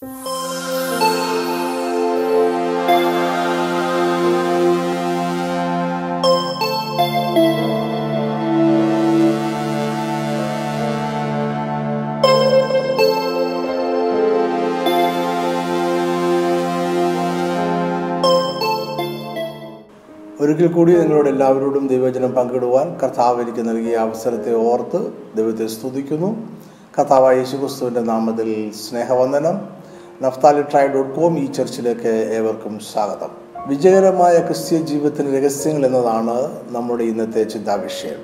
ഒരിക്കൽ കൂടി നിങ്ങളോട് എല്ലാവരോടും ദൈവവചനം പങ്കിടുവാൻ കർത്താവ് എനിക്ക് നൽകിയ അവസരത്തെ ഓർത്ത് ദൈവത്തെ സ്തുതിക്കുന്നു കർത്താവായ യേശുക്രിസ്തുവിൻ്റെ നാമത്തിൽ സ്നേഹവന്ദനം നഫ്താലി ട്രൈ ഡോട്ട് കോം ഈ ചർച്ചിലേക്ക് ഏവർക്കും സ്വാഗതം വിജയകരമായ ക്രിസ്തീയ ജീവിതത്തിൻ്റെ രഹസ്യങ്ങൾ എന്നതാണ് നമ്മുടെ ഇന്നത്തെ ചിന്താവിഷയം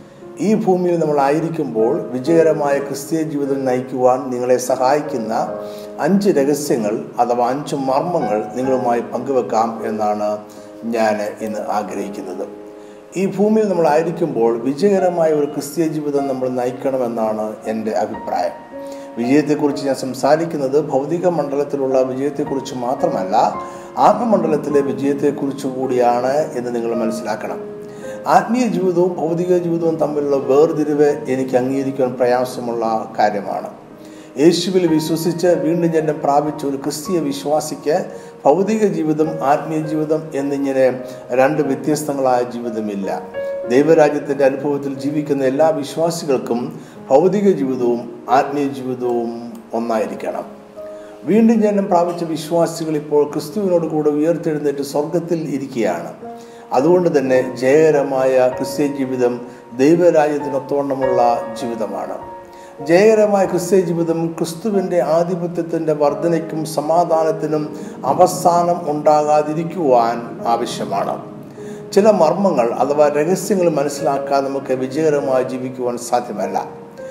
ഈ ഭൂമിയിൽ നമ്മൾ ആയിരിക്കുമ്പോൾ വിജയകരമായ ക്രിസ്തീയ ജീവിതം നയിക്കുവാൻ നിങ്ങളെ സഹായിക്കുന്ന അഞ്ച് രഹസ്യങ്ങൾ അഥവാ അഞ്ച് മർമ്മങ്ങൾ നിങ്ങളുമായി പങ്കുവെക്കാം എന്നാണ് ഞാൻ ഇന്ന് ആഗ്രഹിക്കുന്നത് ഈ ഭൂമിയിൽ നമ്മൾ ആയിരിക്കുമ്പോൾ വിജയകരമായ ഒരു ക്രിസ്തീയ ജീവിതം നമ്മൾ നയിക്കണമെന്നാണ് എൻ്റെ അഭിപ്രായം വിജയത്തെക്കുറിച്ച് ഞാൻ സംസാരിക്കുന്നത് ഭൗതിക മണ്ഡലത്തിലുള്ള വിജയത്തെക്കുറിച്ച് മാത്രമല്ല ആത്മമണ്ഡലത്തിലെ വിജയത്തെക്കുറിച്ച് കൂടിയാണ് എന്ന് നിങ്ങൾ മനസ്സിലാക്കണം ആത്മീയ ജീവിതവും ഭൗതിക ജീവിതവും തമ്മിലുള്ള വേർതിരിവ് എനിക്ക് അംഗീകരിക്കാൻ പ്രയാസമുള്ള കാര്യമാണ് യേശുവിൽ വിശ്വസിച്ച് വീണ്ടും ജന്മം പ്രാപിച്ച ഒരു ക്രിസ്തീയ വിശ്വാസിക്ക് ഭൗതിക ജീവിതം ആത്മീയ ജീവിതം എന്നിങ്ങനെ രണ്ട് വ്യത്യസ്തങ്ങളായ ജീവിതമില്ല ദൈവരാജ്യത്തിൻ്റെ അനുഭവത്തിൽ ജീവിക്കുന്ന എല്ലാ വിശ്വാസികൾക്കും ഭൗതിക ജീവിതവും ആത്മീയ ജീവിതവും ഒന്നായിരിക്കണം വീണ്ടും ജന്മം പ്രാപിച്ച വിശ്വാസികൾ ഇപ്പോൾ ക്രിസ്തുവിനോട് കൂടെ ഉയർത്തെഴുന്നേറ്റ് സ്വർഗത്തിൽ ഇരിക്കുകയാണ് അതുകൊണ്ട് തന്നെ ജയകരമായ ക്രിസ്ത്യ ജീവിതം ദൈവരാജ്യത്തിനൊത്തോണമുള്ള ജീവിതമാണ് ജയകരമായ ക്രിസ്ത്യ ജീവിതം ക്രിസ്തുവിൻ്റെ ആധിപത്യത്തിൻ്റെ വർധനയ്ക്കും സമാധാനത്തിനും അവസാനം ഉണ്ടാകാതിരിക്കുവാൻ ആവശ്യമാണ് ചില മർമ്മങ്ങൾ അഥവാ രഹസ്യങ്ങൾ മനസ്സിലാക്കാൻ നമുക്ക് വിജയകരമായി ജീവിക്കുവാൻ സാധ്യമല്ല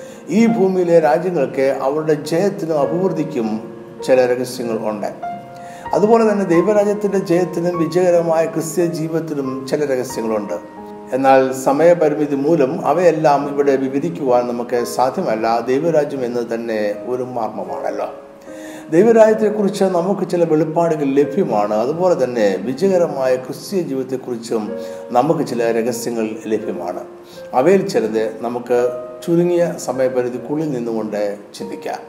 ഈ ഭൂമിയിലെ രാജ്യങ്ങൾക്ക് അവരുടെ ജയത്തിനും അഭിവൃദ്ധിക്കും ചില രഹസ്യങ്ങൾ ഉണ്ട് അതുപോലെ തന്നെ ദൈവരാജ്യത്തിൻ്റെ ജയത്തിനും വിജയകരമായ ക്രിസ്ത്യ ജീവിതത്തിനും ചില രഹസ്യങ്ങളുണ്ട് എന്നാൽ സമയപരിമിതി മൂലം അവയെല്ലാം ഇവിടെ വിവരിക്കുവാൻ നമുക്ക് സാധ്യമല്ല ദൈവരാജ്യം എന്ന് തന്നെ ഒരു മർമ്മമാണല്ലോ ദൈവരാജ്യത്തെക്കുറിച്ച് നമുക്ക് ചില വെളിപ്പാടുകൾ ലഭ്യമാണ് അതുപോലെ തന്നെ വിജയകരമായ ക്രിസ്തീയ ജീവിതത്തെക്കുറിച്ചും നമുക്ക് ചില രഹസ്യങ്ങൾ ലഭ്യമാണ് അവയിൽ ചിലത് നമുക്ക് ചുരുങ്ങിയ സമയപരിധിക്കുള്ളിൽ നിന്നുകൊണ്ട് ചിന്തിക്കാം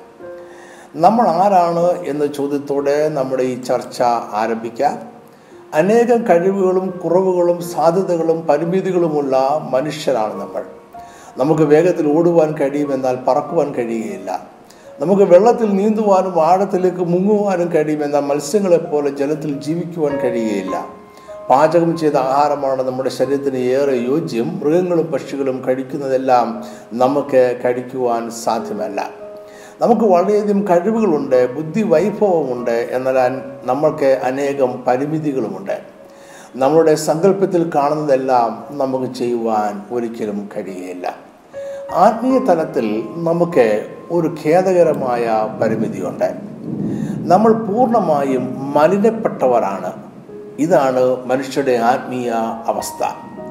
നമ്മൾ ആരാണ് എന്ന ചോദ്യത്തോടെ നമ്മുടെ ഈ ചർച്ച ആരംഭിക്കാം അനേകം കഴിവുകളും കുറവുകളും സാധ്യതകളും പരിമിതികളുമുള്ള മനുഷ്യരാണ് നമ്മൾ നമുക്ക് വേഗത്തിൽ ഓടുവാൻ കഴിയും എന്നാൽ പറക്കുവാൻ കഴിയുകയില്ല നമുക്ക് വെള്ളത്തിൽ നീന്തുവാനും ആഴത്തിലേക്ക് മുങ്ങുവാനും കഴിയും എന്നാൽ മത്സ്യങ്ങളെപ്പോലെ ജലത്തിൽ ജീവിക്കുവാൻ കഴിയുകയില്ല പാചകം ചെയ്ത ആഹാരമാണ് നമ്മുടെ ശരീരത്തിന് ഏറെ യോജ്യം മൃഗങ്ങളും പക്ഷികളും കഴിക്കുന്നതെല്ലാം നമുക്ക് കഴിക്കുവാൻ സാധ്യമല്ല നമുക്ക് വളരെയധികം കഴിവുകളുണ്ട് ബുദ്ധി വൈഭവമുണ്ട് എന്നാൽ നമ്മൾക്ക് അനേകം പരിമിതികളുമുണ്ട് നമ്മുടെ സങ്കല്പത്തിൽ കാണുന്നതെല്ലാം നമുക്ക് ചെയ്യുവാൻ ഒരിക്കലും കഴിയുകയില്ല ആത്മീയ തലത്തിൽ നമുക്ക് ഒരു ഖേദകരമായ പരിമിതിയുണ്ട് നമ്മൾ പൂർണ്ണമായും മലിനപ്പെട്ടവരാണ് ഇതാണ് മനുഷ്യരുടെ ആത്മീയ അവസ്ഥ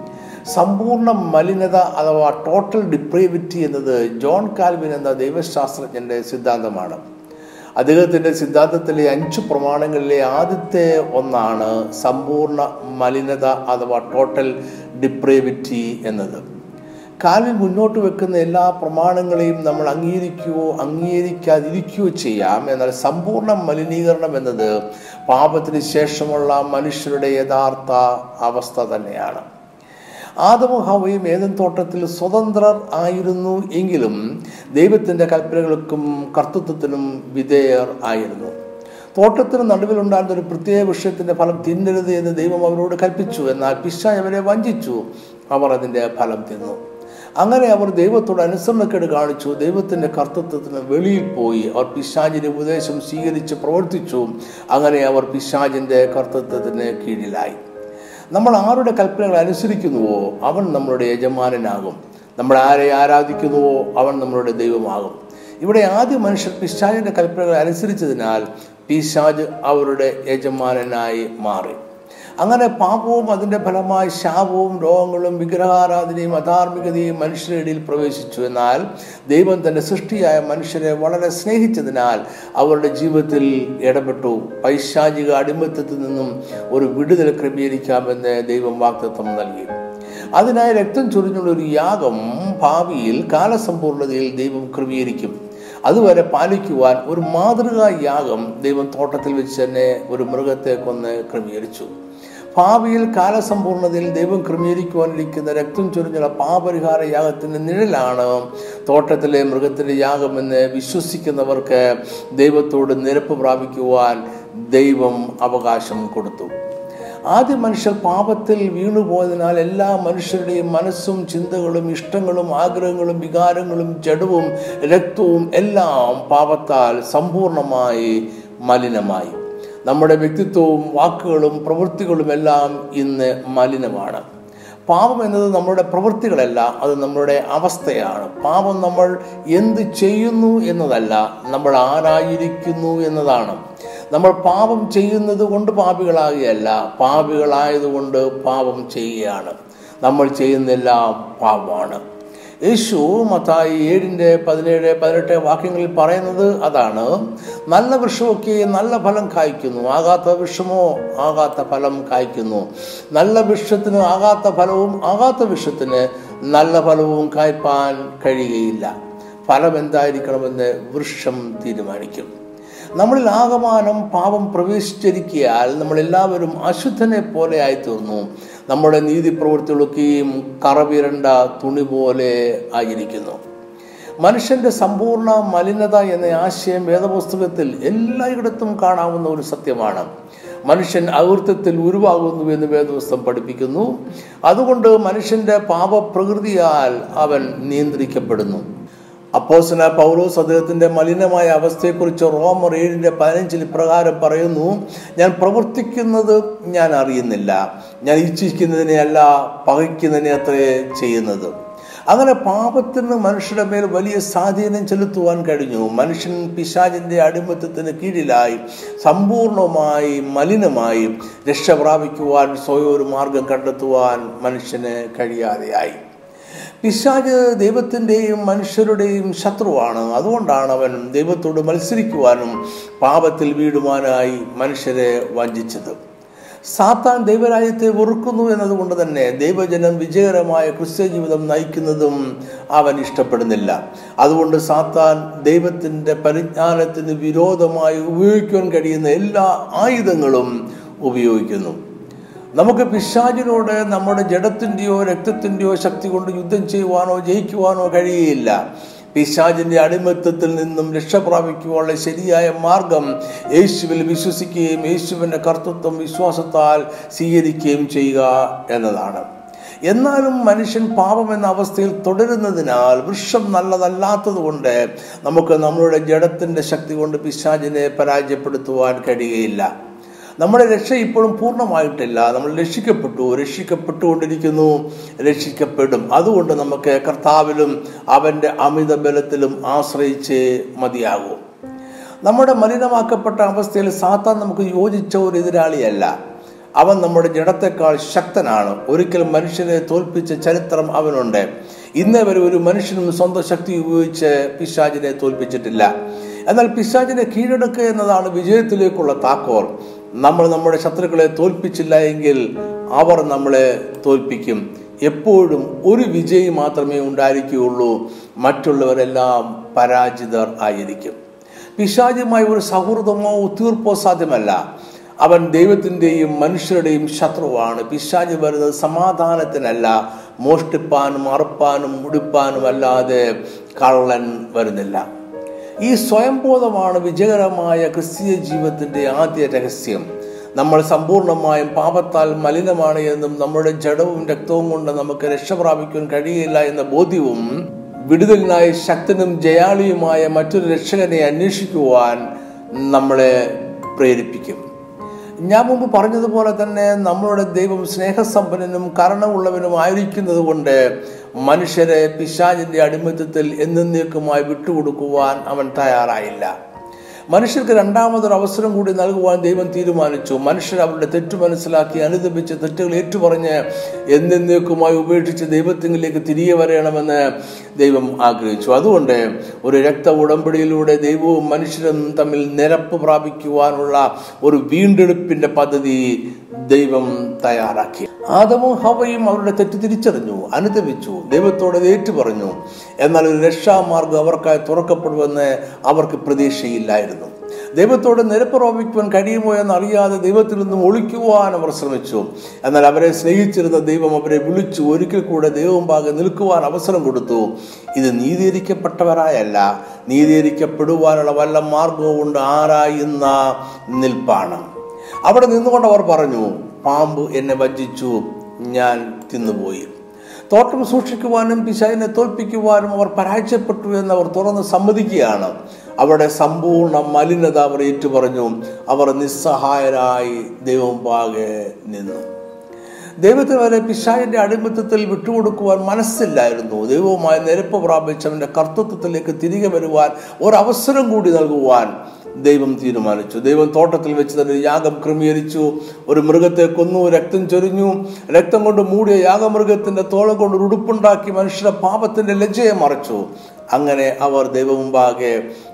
സമ്പൂർണ്ണ മലിനത അഥവാ ടോട്ടൽ ഡിപ്രേവിറ്റി എന്നത് ജോൺ കാൽവിൻ എന്ന ദൈവശാസ്ത്രജ്ഞന്റെ സിദ്ധാന്തമാണ് അദ്ദേഹത്തിൻ്റെ സിദ്ധാന്തത്തിലെ അഞ്ച് പ്രമാണങ്ങളിലെ ആദ്യത്തെ ഒന്നാണ് സമ്പൂർണ്ണ മലിനത അഥവാ ടോട്ടൽ ഡിപ്രേവിറ്റി എന്നത് കാലിൽ മുന്നോട്ട് വെക്കുന്ന എല്ലാ പ്രമാണങ്ങളെയും നമ്മൾ അംഗീകരിക്കുകയോ അംഗീകരിക്കാതിരിക്കുകയോ ചെയ്യാം എന്നാൽ സമ്പൂർണ്ണ മലിനീകരണം എന്നത് പാപത്തിന് ശേഷമുള്ള മനുഷ്യരുടെ യഥാർത്ഥ അവസ്ഥ തന്നെയാണ് ആദമും ഹവയും ഏതൻ തോട്ടത്തിൽ സ്വതന്ത്രർ ആയിരുന്നു എങ്കിലും ദൈവത്തിൻ്റെ കൽപ്പനകൾക്കും കർത്തൃത്വത്തിനും വിധേയർ ആയിരുന്നു തോട്ടത്തിന് നടുവിലുണ്ടായിരുന്ന ഒരു പ്രത്യേക വിഷയത്തിന്റെ ഫലം തിന്നരുത് എന്ന് ദൈവം അവരോട് കൽപ്പിച്ചു എന്നാൽ പിശായ് അവരെ വഞ്ചിച്ചു അവർ അതിൻ്റെ ഫലം തിന്നു അങ്ങനെ അവർ ദൈവത്തോട് അനുസരണക്കേട് കാണിച്ചു ദൈവത്തിന്റെ കർത്തൃത്വത്തിന് വെളിയിൽ പോയി അവർ പിശാജിന്റെ ഉപദേശം സ്വീകരിച്ച് പ്രവർത്തിച്ചു അങ്ങനെ അവർ പിശാജിന്റെ കർത്തൃത്വത്തിന് കീഴിലായി നമ്മൾ ആരുടെ കൽപ്പനകൾ അനുസരിക്കുന്നുവോ അവൻ നമ്മളുടെ യജമാനനാകും നമ്മൾ ആരെ ആരാധിക്കുന്നുവോ അവൻ നമ്മളുടെ ദൈവമാകും ഇവിടെ ആദ്യ മനുഷ്യർ പിശാജിന്റെ കൽപ്പനകൾ അനുസരിച്ചതിനാൽ പിശാജ് അവരുടെ യജമാനനായി മാറി അങ്ങനെ പാപവും അതിൻ്റെ ഫലമായി ശാപവും രോഗങ്ങളും വിഗ്രഹാരാധനയും അധാർമികതയും മനുഷ്യരുടെ ഇടയിൽ പ്രവേശിച്ചു എന്നാൽ ദൈവം തന്റെ സൃഷ്ടിയായ മനുഷ്യരെ വളരെ സ്നേഹിച്ചതിനാൽ അവരുടെ ജീവിതത്തിൽ ഇടപെട്ടു പൈശാചിക അടിമത്തത്തിൽ നിന്നും ഒരു വിടുതൽ ക്രമീകരിക്കാമെന്ന് ദൈവം വാക്തത്വം നൽകി അതിനായി രക്തം ചൊരിഞ്ഞുള്ള ഒരു യാഗം ഭാവിയിൽ കാലസമ്പൂർണതയിൽ ദൈവം ക്രമീകരിക്കും അതുവരെ പാലിക്കുവാൻ ഒരു മാതൃകാ യാഗം ദൈവം തോട്ടത്തിൽ വെച്ച് തന്നെ ഒരു മൃഗത്തെ കൊന്ന് ക്രമീകരിച്ചു ഭാവിയിൽ കാലസമ്പൂർണതയിൽ ദൈവം ക്രമീകരിക്കുവാനിരിക്കുന്ന രക്തം ചൊരിഞ്ഞുള്ള പാപരിഹാര യാഗത്തിന്റെ നിഴലാണ് തോട്ടത്തിലെ മൃഗത്തിന്റെ യാഗമെന്ന് വിശ്വസിക്കുന്നവർക്ക് ദൈവത്തോട് നിരപ്പ് പ്രാപിക്കുവാൻ ദൈവം അവകാശം കൊടുത്തു ആദ്യ മനുഷ്യർ പാപത്തിൽ വീണുപോയതിനാൽ എല്ലാ മനുഷ്യരുടെയും മനസ്സും ചിന്തകളും ഇഷ്ടങ്ങളും ആഗ്രഹങ്ങളും വികാരങ്ങളും ജഡവും രക്തവും എല്ലാം പാപത്താൽ സമ്പൂർണമായി മലിനമായി നമ്മുടെ വ്യക്തിത്വവും വാക്കുകളും പ്രവൃത്തികളും എല്ലാം ഇന്ന് മലിനമാണ് പാപം എന്നത് നമ്മുടെ പ്രവൃത്തികളല്ല അത് നമ്മുടെ അവസ്ഥയാണ് പാപം നമ്മൾ എന്ത് ചെയ്യുന്നു എന്നതല്ല നമ്മൾ ആരായിരിക്കുന്നു എന്നതാണ് നമ്മൾ പാപം ചെയ്യുന്നത് കൊണ്ട് പാപികളാകുകയല്ല പാപികളായതുകൊണ്ട് പാപം ചെയ്യുകയാണ് നമ്മൾ ചെയ്യുന്നെല്ലാം പാപമാണ് യേശു മത്തായി ഏഴിൻ്റെ പതിനേഴ് പതിനെട്ട് വാക്യങ്ങളിൽ പറയുന്നത് അതാണ് നല്ല വൃക്ഷമൊക്കെ നല്ല ഫലം കായ്ക്കുന്നു ആകാത്ത വൃക്ഷമോ ആകാത്ത ഫലം കായ്ക്കുന്നു നല്ല വൃക്ഷത്തിന് ആകാത്ത ഫലവും ആകാത്ത വൃക്ഷത്തിന് നല്ല ഫലവും കായ്പാൻ കഴിയുകയില്ല ഫലം എന്തായിരിക്കണമെന്ന് വൃക്ഷം തീരുമാനിക്കും നമ്മളിൽ ആകമാനം പാപം പ്രവേശിച്ചിരിക്കിയാൽ നമ്മളെല്ലാവരും അശുദ്ധനെ പോലെ ആയിത്തീർന്നു നമ്മുടെ നീതി പ്രവൃത്തികളൊക്കെയും കറവിരണ്ട തുണി പോലെ ആയിരിക്കുന്നു മനുഷ്യന്റെ സമ്പൂർണ്ണ മലിനത എന്ന ആശയം വേദപുസ്തകത്തിൽ എല്ലായിടത്തും കാണാവുന്ന ഒരു സത്യമാണ് മനുഷ്യൻ അകൃത്യത്തിൽ ഉരുവാകുന്നു എന്ന് വേദപുസ്തകം പഠിപ്പിക്കുന്നു അതുകൊണ്ട് മനുഷ്യന്റെ പാപപ്രകൃതിയാൽ അവൻ നിയന്ത്രിക്കപ്പെടുന്നു അപ്പോസന പൗലോസ് അദ്ദേഹത്തിന്റെ മലിനമായ അവസ്ഥയെക്കുറിച്ച് റോമർ ഏഴിന്റെ പതിനഞ്ചിൽ ഇപ്രകാരം പറയുന്നു ഞാൻ പ്രവർത്തിക്കുന്നത് ഞാൻ അറിയുന്നില്ല ഞാൻ ഇച്ഛിക്കുന്നതിനെ അല്ല പകയ്ക്കുന്നതിനെ അത്രേ ചെയ്യുന്നത് അങ്ങനെ പാപത്തിന് മനുഷ്യരുടെ മേൽ വലിയ സ്വാധീനം ചെലുത്തുവാൻ കഴിഞ്ഞു മനുഷ്യൻ പിശാചിന്റെ അടിമത്തത്തിന് കീഴിലായി സമ്പൂർണമായി മലിനമായി രക്ഷ പ്രാപിക്കുവാൻ സ്വയം ഒരു മാർഗം കണ്ടെത്തുവാൻ മനുഷ്യന് കഴിയാതെയായി പിശാജ് ദൈവത്തിൻ്റെയും മനുഷ്യരുടെയും ശത്രുവാണ് അതുകൊണ്ടാണ് അവൻ ദൈവത്തോട് മത്സരിക്കുവാനും പാപത്തിൽ വീടുവാനായി മനുഷ്യരെ വഞ്ചിച്ചത് സാത്താൻ ദൈവരാജ്യത്തെ വെറുക്കുന്നു എന്നതുകൊണ്ട് തന്നെ ദൈവജനം വിജയകരമായ ക്രിസ്ത്യ ജീവിതം നയിക്കുന്നതും അവൻ ഇഷ്ടപ്പെടുന്നില്ല അതുകൊണ്ട് സാത്താൻ ദൈവത്തിൻ്റെ പരിജ്ഞാനത്തിന് വിരോധമായി ഉപയോഗിക്കാൻ കഴിയുന്ന എല്ലാ ആയുധങ്ങളും ഉപയോഗിക്കുന്നു നമുക്ക് പിശാചിനോട് നമ്മുടെ ജഡത്തിൻ്റെയോ രക്തത്തിൻ്റെയോ ശക്തി കൊണ്ട് യുദ്ധം ചെയ്യുവാനോ ജയിക്കുവാനോ കഴിയുകയില്ല പിശാചിന്റെ അടിമത്തത്തിൽ നിന്നും രക്ഷ പ്രാപിക്കുവാനുള്ള ശരിയായ മാർഗം യേശുവിൽ വിശ്വസിക്കുകയും യേശുവിൻ്റെ കർത്തൃത്വം വിശ്വാസത്താൽ സ്വീകരിക്കുകയും ചെയ്യുക എന്നതാണ് എന്നാലും മനുഷ്യൻ പാപം എന്ന അവസ്ഥയിൽ തുടരുന്നതിനാൽ വൃക്ഷം നല്ലതല്ലാത്തത് കൊണ്ട് നമുക്ക് നമ്മളുടെ ജഡത്തിൻ്റെ ശക്തി കൊണ്ട് പിശാചിനെ പരാജയപ്പെടുത്തുവാൻ കഴിയുകയില്ല നമ്മുടെ രക്ഷ ഇപ്പോഴും പൂർണ്ണമായിട്ടില്ല നമ്മൾ രക്ഷിക്കപ്പെട്ടു രക്ഷിക്കപ്പെട്ടുകൊണ്ടിരിക്കുന്നു രക്ഷിക്കപ്പെടും അതുകൊണ്ട് നമുക്ക് കർത്താവിലും അവൻ്റെ അമിത ബലത്തിലും ആശ്രയിച്ച് മതിയാകൂ നമ്മുടെ മലിനമാക്കപ്പെട്ട അവസ്ഥയിൽ സാത്താൻ നമുക്ക് യോജിച്ച ഒരു എതിരാളിയല്ല അവൻ നമ്മുടെ ജഡത്തെക്കാൾ ശക്തനാണ് ഒരിക്കലും മനുഷ്യനെ തോൽപ്പിച്ച ചരിത്രം അവനുണ്ട് ഇന്നേ വരെ ഒരു മനുഷ്യനും സ്വന്തം ശക്തി ഉപയോഗിച്ച് പിശാചിനെ തോൽപ്പിച്ചിട്ടില്ല എന്നാൽ പിശാചിനെ കീഴടക്കുക എന്നതാണ് വിജയത്തിലേക്കുള്ള താക്കോൽ നമ്മൾ നമ്മുടെ ശത്രുക്കളെ തോൽപ്പിച്ചില്ല എങ്കിൽ അവർ നമ്മളെ തോൽപ്പിക്കും എപ്പോഴും ഒരു വിജയി മാത്രമേ ഉണ്ടായിരിക്കുകയുള്ളൂ മറ്റുള്ളവരെല്ലാം പരാജിതർ ആയിരിക്കും പിശാചുമായി ഒരു സൗഹൃദമോ ഒത്തീർപ്പോ സാധ്യമല്ല അവൻ ദൈവത്തിൻ്റെയും മനുഷ്യരുടെയും ശത്രുവാണ് പിശാച് വരുന്നത് സമാധാനത്തിനല്ല മോഷ്ടിപ്പാനും അറുപ്പാനും മുടിപ്പാനും അല്ലാതെ കള്ളൻ വരുന്നില്ല ഈ സ്വയംബോധമാണ് വിജയകരമായ ക്രിസ്തീയ ജീവിതത്തിന്റെ ആദ്യ രഹസ്യം നമ്മൾ സമ്പൂർണമായും പാപത്താൽ മലിനമാണ് എന്നും നമ്മുടെ ജഡവും രക്തവും കൊണ്ട് നമുക്ക് രക്ഷ പ്രാപിക്കാൻ കഴിയില്ല എന്ന ബോധ്യവും വിടുതലിനായി ശക്തനും ജയാളിയുമായ മറ്റൊരു രക്ഷകനെ അന്വേഷിക്കുവാൻ നമ്മളെ പ്രേരിപ്പിക്കും ഞാൻ മുമ്പ് പറഞ്ഞതുപോലെ തന്നെ നമ്മളുടെ ദൈവം സ്നേഹസമ്പന്നനും കരുണമുള്ളവനും ആയിരിക്കുന്നത് കൊണ്ട് മനുഷ്യരെ പിശാചിന്റെ അടിമത്തത്തിൽ എന്നേക്കുമായി വിട്ടുകൊടുക്കുവാൻ അവൻ തയ്യാറായില്ല മനുഷ്യർക്ക് രണ്ടാമതൊരു അവസരം കൂടി നൽകുവാൻ ദൈവം തീരുമാനിച്ചു മനുഷ്യർ അവരുടെ തെറ്റ് മനസ്സിലാക്കി അനുദപിച്ച് തെറ്റുകൾ ഏറ്റുപറഞ്ഞ് എന്നേക്കുമായി ഉപേക്ഷിച്ച് ദൈവത്തിങ്കിലേക്ക് തിരികെ വരണമെന്ന് ദൈവം ആഗ്രഹിച്ചു അതുകൊണ്ട് ഒരു രക്ത ഉടമ്പടിയിലൂടെ ദൈവവും മനുഷ്യരും തമ്മിൽ നിരപ്പ് പ്രാപിക്കുവാനുള്ള ഒരു വീണ്ടെടുപ്പിന്റെ പദ്ധതി ദൈവം തയ്യാറാക്കി ആദമും ഹവയും അവരുടെ തെറ്റ് തിരിച്ചറിഞ്ഞു അനുദവിച്ചു ദൈവത്തോട് ഏറ്റു പറഞ്ഞു എന്നാൽ ഒരു രക്ഷാമാർഗം അവർക്കായി തുറക്കപ്പെടുമെന്ന് അവർക്ക് പ്രതീക്ഷയില്ലായിരുന്നു ദൈവത്തോട് നിരപ്പുറപ്പിക്കുവാൻ കഴിയുമോ എന്നറിയാതെ ദൈവത്തിൽ നിന്നും ഒളിക്കുവാൻ അവർ ശ്രമിച്ചു എന്നാൽ അവരെ സ്നേഹിച്ചിരുന്ന ദൈവം അവരെ വിളിച്ചു ഒരിക്കൽ കൂടെ ദൈവമുമ്പാകെ നിൽക്കുവാൻ അവസരം കൊടുത്തു ഇത് നീതീകരിക്കപ്പെട്ടവരായല്ല നീതീകരിക്കപ്പെടുവാനുള്ള വല്ല മാർഗവും ഉണ്ട് ആരായുന്ന നിൽപ്പാണ് അവിടെ നിന്നുകൊണ്ട് അവർ പറഞ്ഞു പാമ്പ് എന്നെ വഞ്ചിച്ചു ഞാൻ തിന്നുപോയി തോട്ടം സൂക്ഷിക്കുവാനും പിശാചിനെ തോൽപ്പിക്കുവാനും അവർ പരാജയപ്പെട്ടു എന്ന് അവർ തുറന്ന് സമ്മതിക്കുകയാണ് അവരുടെ സമ്പൂർണ്ണ മലിനത അവർ ഏറ്റുപറഞ്ഞു അവർ നിസ്സഹായരായി ദൈവം പാകെ നിന്നു ദൈവത്തിന് വരെ പിശാചിന്റെ അടിമത്തത്തിൽ വിട്ടുകൊടുക്കുവാൻ മനസ്സില്ലായിരുന്നു ദൈവവുമായി നിരപ്പ് പ്രാപിച്ചവന്റെ കർത്തൃത്വത്തിലേക്ക് തിരികെ വരുവാൻ ഒരവസരം കൂടി നൽകുവാൻ ദൈവം തീരുമാനിച്ചു ദൈവം തോട്ടത്തിൽ വെച്ച് തന്നെ ഒരു യാഗം ക്രമീകരിച്ചു ഒരു മൃഗത്തെ കൊന്നു രക്തം ചൊരിഞ്ഞു രക്തം കൊണ്ട് മൂടിയ യാഗമൃഗത്തിന്റെ തോളം കൊണ്ട് ഒരു ഉടുപ്പുണ്ടാക്കി മനുഷ്യരുടെ പാപത്തിന്റെ ലജ്ജയെ മറച്ചു അങ്ങനെ അവർ ദൈവമുമ്പാകെ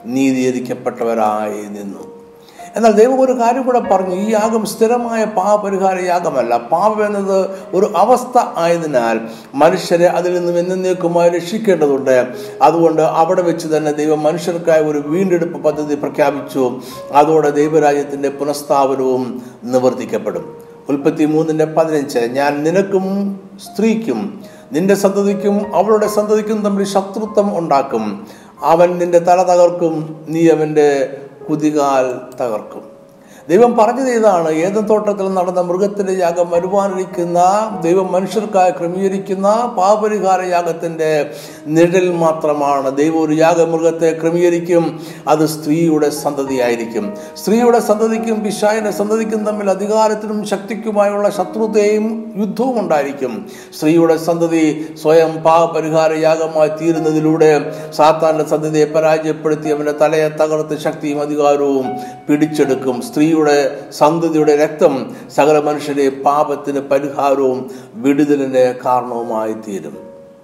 നീതീകരിക്കപ്പെട്ടവരായി നിന്നു എന്നാൽ ദൈവം ഒരു കാര്യം കൂടെ പറഞ്ഞു ഈ യാഗം സ്ഥിരമായ പാപപരിഹാര യാഗമല്ല പാപം എന്നത് ഒരു അവസ്ഥ ആയതിനാൽ മനുഷ്യരെ അതിൽ നിന്നും എന്നേക്കുമായി രക്ഷിക്കേണ്ടതുണ്ട് അതുകൊണ്ട് അവിടെ വെച്ച് തന്നെ ദൈവം മനുഷ്യർക്കായി ഒരു വീണ്ടെടുപ്പ് പദ്ധതി പ്രഖ്യാപിച്ചു അതോടെ ദൈവരാജ്യത്തിന്റെ പുനഃസ്ഥാപനവും നിവർത്തിക്കപ്പെടും ഉൽപ്പത്തി മൂന്നിന്റെ പതിനഞ്ച് ഞാൻ നിനക്കും സ്ത്രീക്കും നിന്റെ സന്തതിക്കും അവളുടെ സന്തതിക്കും തമ്മിൽ ശത്രുത്വം ഉണ്ടാക്കും അവൻ നിന്റെ തല തകർക്കും നീ അവന്റെ കുതികാൽ തകർക്കും ദൈവം പറഞ്ഞത് ഇതാണ് ഏതും തോട്ടത്തിൽ നടന്ന മൃഗത്തിന്റെ യാഗം വരുവാനിരിക്കുന്ന ദൈവം മനുഷ്യർക്കായി ക്രമീകരിക്കുന്ന പാപരിഹാര യാഗത്തിന്റെ നിഴൽ മാത്രമാണ് ദൈവം ഒരു യാഗമൃഗത്തെ ക്രമീകരിക്കും അത് സ്ത്രീയുടെ സന്തതിയായിരിക്കും സ്ത്രീയുടെ സന്തതിക്കും പിശായന്റെ സന്തതിക്കും തമ്മിൽ അധികാരത്തിനും ശക്തിക്കുമായുള്ള ശത്രുതയും യുദ്ധവും ഉണ്ടായിരിക്കും സ്ത്രീയുടെ സന്തതി സ്വയം പാപപരിഹാര യാഗമായി തീരുന്നതിലൂടെ സാത്താന്റെ സന്തതിയെ പരാജയപ്പെടുത്തി അവന്റെ തലയെ തകർത്ത് ശക്തിയും അധികാരവും പിടിച്ചെടുക്കും സ്ത്രീ സ്ത്രീയുടെ സന്തതിയുടെ രക്തം സകല മനുഷ്യരെ പാപത്തിന് പരിഹാരവും വിടുതലിന് കാരണവുമായി തീരും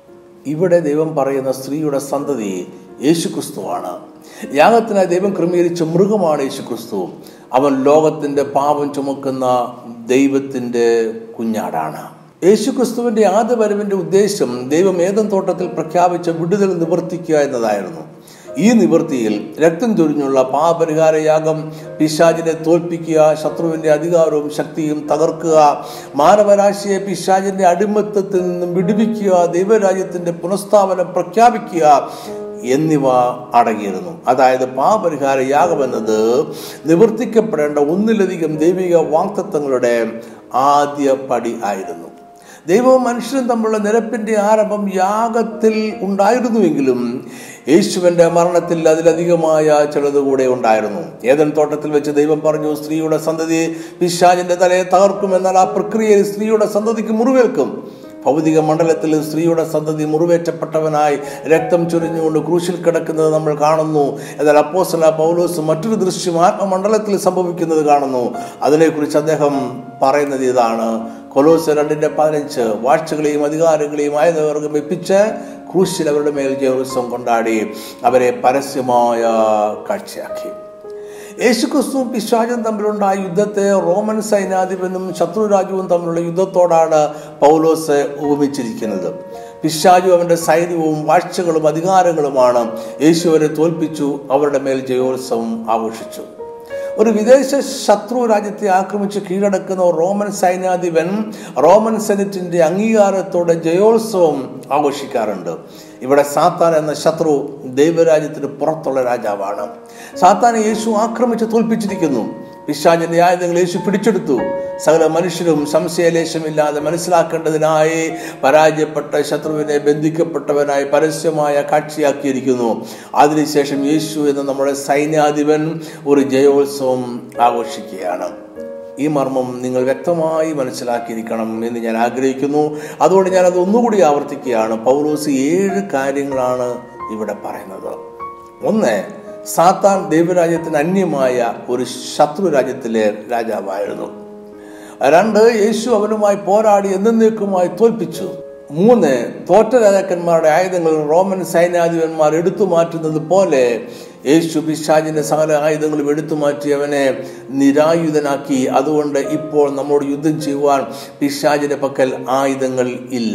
ഇവിടെ ദൈവം പറയുന്ന സ്ത്രീയുടെ സന്തതി യേശുക്രിസ്തുവാണ് യാഗത്തിനായി ദൈവം ക്രമീകരിച്ച മൃഗമാണ് യേശുക്രിസ്തു അവൻ ലോകത്തിന്റെ പാപം ചുമക്കുന്ന ദൈവത്തിന്റെ കുഞ്ഞാടാണ് യേശുക്രിസ്തുവിന്റെ ആദ്യ വരവിന്റെ ഉദ്ദേശം ദൈവം ഏതൻ തോട്ടത്തിൽ പ്രഖ്യാപിച്ച വിടുതൽ നിവർത്തിക്കുക എന്നതായിരുന്നു ഈ നിവൃത്തിയിൽ രക്തം ചൊരിഞ്ഞുള്ള പാപരിഹാര യാഗം പിശാചിനെ തോൽപ്പിക്കുക ശത്രുവിന്റെ അധികാരവും ശക്തിയും തകർക്കുക മാനവരാശിയെ പിശാചിന്റെ അടിമത്തത്തിൽ നിന്നും വിടുവിക്കുക ദൈവരാജ്യത്തിന്റെ പുനഃസ്ഥാപനം പ്രഖ്യാപിക്കുക എന്നിവ അടങ്ങിയിരുന്നു അതായത് പാപരിഹാര യാഗമെന്നത് നിവർത്തിക്കപ്പെടേണ്ട ഒന്നിലധികം ദൈവിക വാക്തത്വങ്ങളുടെ ആദ്യ പടി ആയിരുന്നു ദൈവവും മനുഷ്യനും തമ്മിലുള്ള നിരപ്പിന്റെ ആരംഭം യാഗത്തിൽ ഉണ്ടായിരുന്നുവെങ്കിലും യേശുവിന്റെ മരണത്തിൽ അതിലധികമായ ചിലത് കൂടെ ഉണ്ടായിരുന്നു ഏതൻ തോട്ടത്തിൽ വെച്ച് ദൈവം പറഞ്ഞു സ്ത്രീയുടെ സന്തതി പിശാചിന്റെ തലയെ തകർക്കും എന്നാൽ ആ പ്രക്രിയയിൽ സ്ത്രീയുടെ സന്തതിക്ക് മുറിവേൽക്കും ഭൗതിക മണ്ഡലത്തിൽ സ്ത്രീയുടെ സന്തതി മുറിവേറ്റപ്പെട്ടവനായി രക്തം ചൊരിഞ്ഞുകൊണ്ട് ക്രൂശിൽ കിടക്കുന്നത് നമ്മൾ കാണുന്നു എന്നാൽ അപ്പോസല പൗലോസ് മറ്റൊരു ദൃശ്യം ആത്മമണ്ഡലത്തിൽ സംഭവിക്കുന്നത് കാണുന്നു അതിനെക്കുറിച്ച് അദ്ദേഹം പറയുന്നത് ഇതാണ് കൊലോസ് രണ്ടിന്റെ പതിനഞ്ച് വാഴ്ചകളെയും അധികാരങ്ങളെയും ആയുധവർഗം വെപ്പിച്ച് ക്രൂശിൽ അവരുടെ മേൽ ജയോത്സവം കൊണ്ടാടി അവരെ പരസ്യമായ കാഴ്ചയാക്കി യേശുക്രിസ്തുവും പിശാചും തമ്മിലുണ്ടായ യുദ്ധത്തെ റോമൻ സൈന്യാധിപനും ശത്രുരാജ്യവും തമ്മിലുള്ള യുദ്ധത്തോടാണ് പൗലോസ് ഉപമിച്ചിരിക്കുന്നത് പിശാജു അവന്റെ സൈന്യവും വാഴ്ചകളും അധികാരങ്ങളുമാണ് യേശുവരെ തോൽപ്പിച്ചു അവരുടെ മേൽ ജയോത്സവം ആഘോഷിച്ചു ഒരു വിദേശ ശത്രു രാജ്യത്തെ ആക്രമിച്ച് കീഴടക്കുന്ന റോമൻ സൈന്യാധിപൻ റോമൻ സെനറ്റിന്റെ അംഗീകാരത്തോടെ ജയോത്സവം ആഘോഷിക്കാറുണ്ട് ഇവിടെ സാത്താൻ എന്ന ശത്രു ദൈവരാജ്യത്തിന് പുറത്തുള്ള രാജാവാണ് സാത്താനെ യേശു ആക്രമിച്ച് തോൽപ്പിച്ചിരിക്കുന്നു പിശാചിന്റെ ആയുധങ്ങൾ യേശു പിടിച്ചെടുത്തു സകല മനുഷ്യരും സംശയലേശമില്ലാതെ മനസ്സിലാക്കേണ്ടതിനായി പരാജയപ്പെട്ട ശത്രുവിനെ ബന്ധിക്കപ്പെട്ടവനായി പരസ്യമായ കാഴ്ചയാക്കിയിരിക്കുന്നു അതിനുശേഷം യേശു എന്ന നമ്മുടെ സൈന്യാധിപൻ ഒരു ജയോത്സവം ആഘോഷിക്കുകയാണ് ഈ മർമ്മം നിങ്ങൾ വ്യക്തമായി മനസ്സിലാക്കിയിരിക്കണം എന്ന് ഞാൻ ആഗ്രഹിക്കുന്നു അതുകൊണ്ട് ഞാൻ അത് ഒന്നുകൂടി ആവർത്തിക്കുകയാണ് പൗലോസ് ഏഴ് കാര്യങ്ങളാണ് ഇവിടെ പറയുന്നത് ഒന്ന് സാത്താൻ ദൈവരാജ്യത്തിന് അന്യമായ ഒരു ശത്രു രാജ്യത്തിലെ രാജാവായിരുന്നു രണ്ട് യേശു അവനുമായി പോരാടി എന്നേക്കുമായി തോൽപ്പിച്ചു മൂന്ന് തോറ്റ രാജാക്കന്മാരുടെ ആയുധങ്ങൾ റോമൻ സൈന്യാധിപന്മാർ എടുത്തു മാറ്റുന്നത് പോലെ യേശു പിശാചിന്റെ സകല ആയുധങ്ങളും എടുത്തു മാറ്റി അവനെ നിരായുധനാക്കി അതുകൊണ്ട് ഇപ്പോൾ നമ്മോട് യുദ്ധം ചെയ്യുവാൻ പിശാചിന്റെ പക്കൽ ആയുധങ്ങൾ ഇല്ല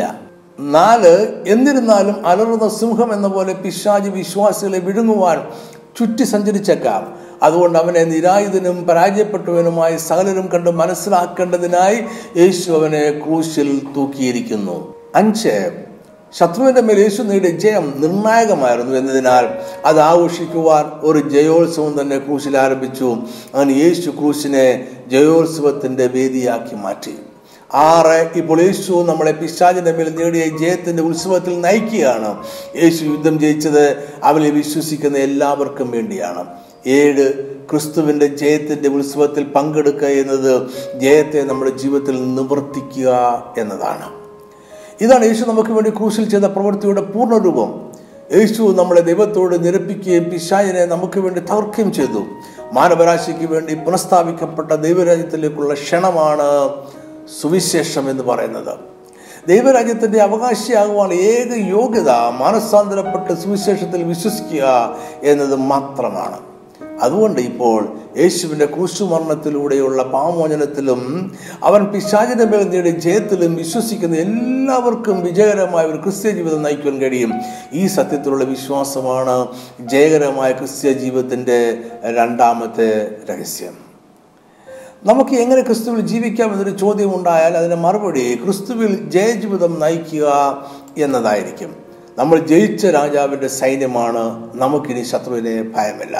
നാല് എന്നിരുന്നാലും അലറുന്ന സിംഹം എന്ന പോലെ പിശാജ് വിശ്വാസികളെ വിഴുങ്ങുവാൻ ചുറ്റി സഞ്ചരിച്ചേക്കാം അതുകൊണ്ട് അവനെ നിരായുധനും പരാജയപ്പെട്ടവനുമായി സകലരും കണ്ട് മനസ്സിലാക്കേണ്ടതിനായി യേശു അവനെ ക്രൂശിൽ തൂക്കിയിരിക്കുന്നു അഞ്ച് ശത്രുവിന്റെ മേൽ യേശു നേടിയ ജയം നിർണായകമായിരുന്നു എന്നതിനാൽ അത് ആഘോഷിക്കുവാൻ ഒരു ജയോത്സവം തന്നെ ക്രൂശിൽ ആരംഭിച്ചു അങ്ങനെ യേശു ക്രൂശിനെ ജയോത്സവത്തിന്റെ വേദിയാക്കി മാറ്റി ആറ് ഇപ്പോൾ യേശു നമ്മളെ പിശാചിന്റെ മേൽ നേടിയ ജയത്തിന്റെ ഉത്സവത്തിൽ നയിക്കുകയാണ് യേശു യുദ്ധം ജയിച്ചത് അവനെ വിശ്വസിക്കുന്ന എല്ലാവർക്കും വേണ്ടിയാണ് ഏഴ് ക്രിസ്തുവിന്റെ ജയത്തിന്റെ ഉത്സവത്തിൽ പങ്കെടുക്കുക എന്നത് ജയത്തെ നമ്മുടെ ജീവിതത്തിൽ നിവർത്തിക്കുക എന്നതാണ് ഇതാണ് യേശു നമുക്ക് വേണ്ടി ക്രൂശിൽ ചെയ്ത പ്രവൃത്തിയുടെ പൂർണ്ണരൂപം യേശു നമ്മളെ ദൈവത്തോട് നിരപ്പിക്കുകയും പിശാചിനെ നമുക്ക് വേണ്ടി തകർക്കുകയും ചെയ്തു മാനവരാശിക്ക് വേണ്ടി പുനഃസ്ഥാപിക്കപ്പെട്ട ദൈവരാജ്യത്തിലേക്കുള്ള ക്ഷണമാണ് സുവിശേഷം എന്ന് പറയുന്നത് ദൈവരാജ്യത്തിന്റെ അവകാശിയാകുവാൻ ഏക യോഗ്യത മാനസാന്തരപ്പെട്ട് സുവിശേഷത്തിൽ വിശ്വസിക്കുക എന്നത് മാത്രമാണ് അതുകൊണ്ട് ഇപ്പോൾ യേശുവിന്റെ ക്രൂശുമരണത്തിലൂടെയുള്ള പാമോചനത്തിലും അവൻ പിശാചിന്റെ മേൽ നേടിയ ജയത്തിലും വിശ്വസിക്കുന്ന എല്ലാവർക്കും വിജയകരമായ ഒരു ക്രിസ്ത്യ ജീവിതം നയിക്കാൻ കഴിയും ഈ സത്യത്തിലുള്ള വിശ്വാസമാണ് ജയകരമായ ക്രിസ്ത്യ ജീവിതത്തിന്റെ രണ്ടാമത്തെ രഹസ്യം നമുക്ക് എങ്ങനെ ക്രിസ്തുവിൽ ജീവിക്കാം എന്നൊരു ചോദ്യം ഉണ്ടായാൽ അതിന് മറുപടി ക്രിസ്തുവിൽ ജയജീവിതം നയിക്കുക എന്നതായിരിക്കും നമ്മൾ ജയിച്ച രാജാവിന്റെ സൈന്യമാണ് നമുക്കിനി ശത്രുവിനെ ഭയമില്ല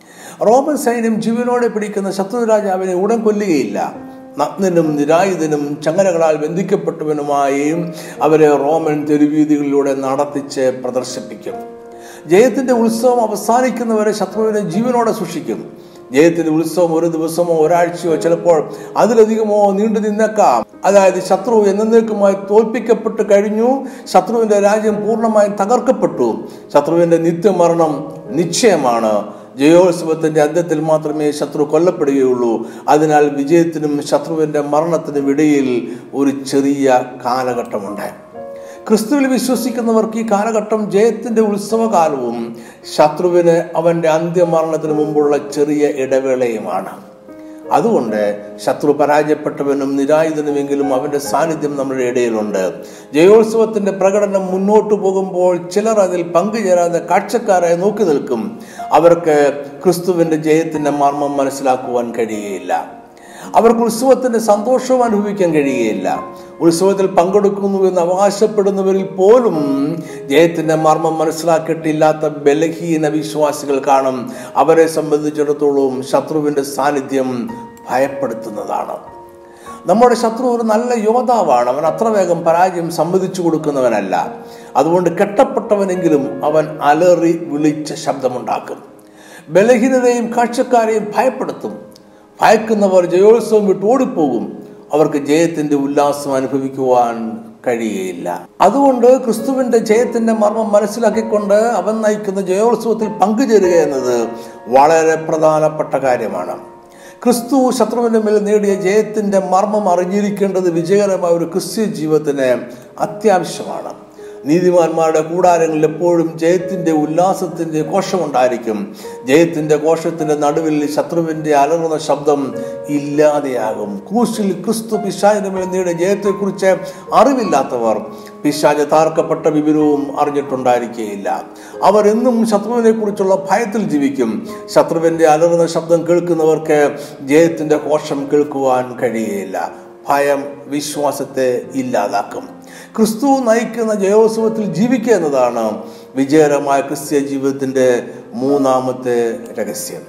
റോമൻ സൈന്യം ജീവനോടെ പിടിക്കുന്ന ശത്രു രാജാവിനെ ഉടൻ കൊല്ലുകയില്ല നഗ്നനും നിരായുധനും ചങ്ങലകളാൽ ബന്ധിക്കപ്പെട്ടവനുമായി അവരെ റോമൻ തെരുവീതികളിലൂടെ നടത്തിച്ച് പ്രദർശിപ്പിക്കും ജയത്തിന്റെ ഉത്സവം അവസാനിക്കുന്നവരെ ശത്രുവിനെ ജീവനോടെ സൂക്ഷിക്കും ജയത്തിന്റെ ഉത്സവം ഒരു ദിവസമോ ഒരാഴ്ചയോ ചിലപ്പോൾ അതിലധികമോ നീണ്ടു നിന്നേക്കാം അതായത് ശത്രു എന്നേക്കുമായി തോൽപ്പിക്കപ്പെട്ട് കഴിഞ്ഞു ശത്രുവിന്റെ രാജ്യം പൂർണ്ണമായും തകർക്കപ്പെട്ടു ശത്രുവിന്റെ നിത്യമരണം നിശ്ചയമാണ് ജയോത്സവത്തിന്റെ അന്ത്യത്തിൽ മാത്രമേ ശത്രു കൊല്ലപ്പെടുകയുള്ളൂ അതിനാൽ വിജയത്തിനും ശത്രുവിന്റെ മരണത്തിനും ഇടയിൽ ഒരു ചെറിയ കാലഘട്ടമുണ്ട് ക്രിസ്തുവിൽ വിശ്വസിക്കുന്നവർക്ക് ഈ കാലഘട്ടം ജയത്തിന്റെ ഉത്സവകാലവും ശത്രുവിന് അവന്റെ അന്ത്യമരണത്തിന് മുമ്പുള്ള ചെറിയ ഇടവേളയുമാണ് അതുകൊണ്ട് ശത്രു പരാജയപ്പെട്ടവനും നിരായുധനുമെങ്കിലും അവന്റെ സാന്നിധ്യം നമ്മുടെ ഇടയിലുണ്ട് ജയോത്സവത്തിന്റെ പ്രകടനം മുന്നോട്ടു പോകുമ്പോൾ ചിലർ അതിൽ പങ്കുചേരാതെ കാഴ്ചക്കാരായി നോക്കി നിൽക്കും അവർക്ക് ക്രിസ്തുവിന്റെ ജയത്തിന്റെ മർമ്മം മനസ്സിലാക്കുവാൻ കഴിയുകയില്ല അവർക്ക് ഉത്സവത്തിന്റെ സന്തോഷവും അനുഭവിക്കാൻ കഴിയുകയില്ല ഉത്സവത്തിൽ പങ്കെടുക്കുന്നു എന്ന് അവകാശപ്പെടുന്നവരിൽ പോലും ജയത്തിന്റെ മർമ്മം മനസ്സിലാക്കിയിട്ടില്ലാത്ത ബലഹീന വിശ്വാസികൾ കാണും അവരെ സംബന്ധിച്ചിടത്തോളം ശത്രുവിന്റെ സാന്നിധ്യം ഭയപ്പെടുത്തുന്നതാണ് നമ്മുടെ ശത്രു ഒരു നല്ല യോദ്ധാവാണ് അവൻ അത്ര വേഗം പരാജയം സമ്മതിച്ചു കൊടുക്കുന്നവനല്ല അതുകൊണ്ട് കെട്ടപ്പെട്ടവനെങ്കിലും അവൻ അലറി വിളിച്ച ശബ്ദമുണ്ടാക്കും ബലഹീനതയും കാഴ്ചക്കാരെയും ഭയപ്പെടുത്തും ഭയക്കുന്നവർ ജയോത്സവം വിട്ട് ഓടിപ്പോകും അവർക്ക് ജയത്തിന്റെ ഉല്ലാസം അനുഭവിക്കുവാൻ കഴിയുകയില്ല അതുകൊണ്ട് ക്രിസ്തുവിന്റെ ജയത്തിന്റെ മർമ്മം മനസ്സിലാക്കിക്കൊണ്ട് അവൻ നയിക്കുന്ന ജയോത്സവത്തിൽ പങ്കുചേരുക എന്നത് വളരെ പ്രധാനപ്പെട്ട കാര്യമാണ് ക്രിസ്തു ശത്രുവിന്റെ മേൽ നേടിയ ജയത്തിന്റെ മർമ്മം അറിഞ്ഞിരിക്കേണ്ടത് വിജയകരമായ ഒരു ക്രിസ്ത്യ ജീവിതത്തിന് അത്യാവശ്യമാണ് നീതിമാന്മാരുടെ കൂടാരങ്ങളിൽ എപ്പോഴും ജയത്തിന്റെ ഉല്ലാസത്തിന്റെ കോശമുണ്ടായിരിക്കും ജയത്തിന്റെ കോശത്തിന്റെ നടുവിൽ ശത്രുവിന്റെ അലറുന്ന ശബ്ദം ഇല്ലാതെയാകും ക്രൂശിൽ ക്രിസ്തു പിശാചിന്റെ മേൽ നേടിയ ജയത്തെക്കുറിച്ച് അറിവില്ലാത്തവർ പിശാജ് താർക്കപ്പെട്ട വിവരവും അറിഞ്ഞിട്ടുണ്ടായിരിക്കുകയില്ല അവർ എന്നും ശത്രുവിനെ കുറിച്ചുള്ള ഭയത്തിൽ ജീവിക്കും ശത്രുവിന്റെ അലറുന്ന ശബ്ദം കേൾക്കുന്നവർക്ക് ജയത്തിന്റെ കോശം കേൾക്കുവാൻ കഴിയുകയില്ല ഭയം വിശ്വാസത്തെ ഇല്ലാതാക്കും ക്രിസ്തു നയിക്കുന്ന ജയോത്സവത്തിൽ ജീവിക്കുക എന്നതാണ് വിജയകരമായ ക്രിസ്ത്യ ജീവിതത്തിന്റെ മൂന്നാമത്തെ രഹസ്യം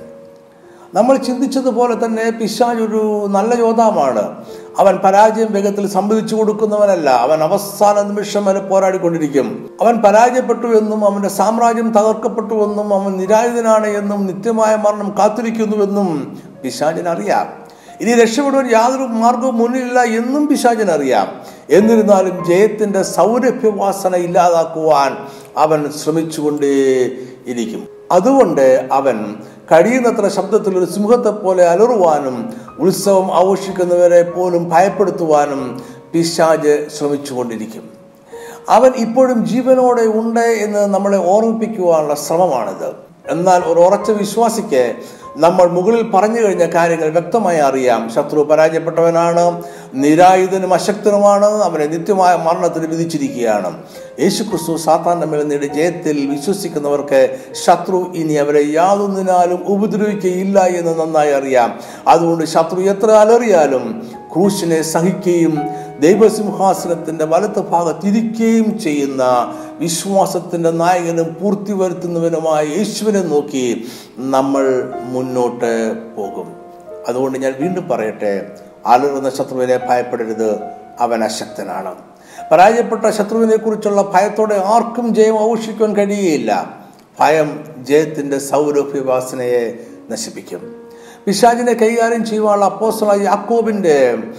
നമ്മൾ ചിന്തിച്ചതുപോലെ തന്നെ പിശാജ് ഒരു നല്ല യോദ്ധാവാണ് അവൻ പരാജയം വേഗത്തിൽ സമ്മതിച്ചു കൊടുക്കുന്നവനല്ല അവൻ അവസാന നിമിഷം വരെ പോരാടിക്കൊണ്ടിരിക്കും അവൻ പരാജയപ്പെട്ടു എന്നും അവന്റെ സാമ്രാജ്യം തകർക്കപ്പെട്ടു എന്നും അവൻ നിരായുധനാണ് എന്നും നിത്യമായ മരണം കാത്തിരിക്കുന്നുവെന്നും പിശാചിനറിയാം ഇനി രക്ഷപ്പെടുവാൻ യാതൊരു മാർഗവും മുന്നിലില്ല എന്നും പിശാചിനറിയാം എന്നിരുന്നാലും ജയത്തിന്റെ സൗരഭ്യവാസന ഇല്ലാതാക്കുവാൻ അവൻ ശ്രമിച്ചുകൊണ്ടേ ഇരിക്കും അതുകൊണ്ട് അവൻ കഴിയുന്നത്ര ശബ്ദത്തിൽ ഒരു സിംഹത്തെ പോലെ അലറുവാനും ഉത്സവം ആഘോഷിക്കുന്നവരെ പോലും ഭയപ്പെടുത്തുവാനും പിശാജ് ശ്രമിച്ചുകൊണ്ടിരിക്കും അവൻ ഇപ്പോഴും ജീവനോടെ ഉണ്ട് എന്ന് നമ്മളെ ഓർമ്മിപ്പിക്കുവാനുള്ള ശ്രമമാണിത് എന്നാൽ ഒരു ഉറച്ച വിശ്വാസിക്ക് നമ്മൾ മുകളിൽ പറഞ്ഞു കഴിഞ്ഞ കാര്യങ്ങൾ വ്യക്തമായി അറിയാം ശത്രു പരാജയപ്പെട്ടവനാണ് നിരായുധനും അശക്തനുമാണ് അവനെ നിത്യമായ മരണത്തിന് വിധിച്ചിരിക്കുകയാണ് യേശു ക്രിസ്തു സാത്താന്റെ മേൽ നേടിയ ജയത്തിൽ വിശ്വസിക്കുന്നവർക്ക് ശത്രു ഇനി അവരെ യാതൊന്നിനാലും ഉപദ്രവിക്കുകയില്ല എന്ന് നന്നായി അറിയാം അതുകൊണ്ട് ശത്രു എത്ര അലറിയാലും ക്രൂശിനെ സഹിക്കുകയും ദൈവസിംഹാസനത്തിന്റെ വലത്ത് ഭാഗത്തിരിക്കുകയും ചെയ്യുന്ന വിശ്വാസത്തിന്റെ നായകനും പൂർത്തി വരുത്തുന്നവനുമായ യേശുവിനെ നോക്കി നമ്മൾ മുന്നോട്ട് പോകും അതുകൊണ്ട് ഞാൻ വീണ്ടും പറയട്ടെ അലറുന്ന ശത്രുവിനെ ഭയപ്പെടരുത് അവൻ അശക്തനാണ് പരാജയപ്പെട്ട ശത്രുവിനെ കുറിച്ചുള്ള ഭയത്തോടെ ആർക്കും ജയം ആഘോഷിക്കുവാൻ കഴിയുകയില്ല ഭയം ജയത്തിന്റെ സൗരഭ്യവാസനയെ നശിപ്പിക്കും പിശാചിനെ കൈകാര്യം ചെയ്യുവാനുള്ള അപ്പോസ്റ്റലായ യാക്കോബിന്റെ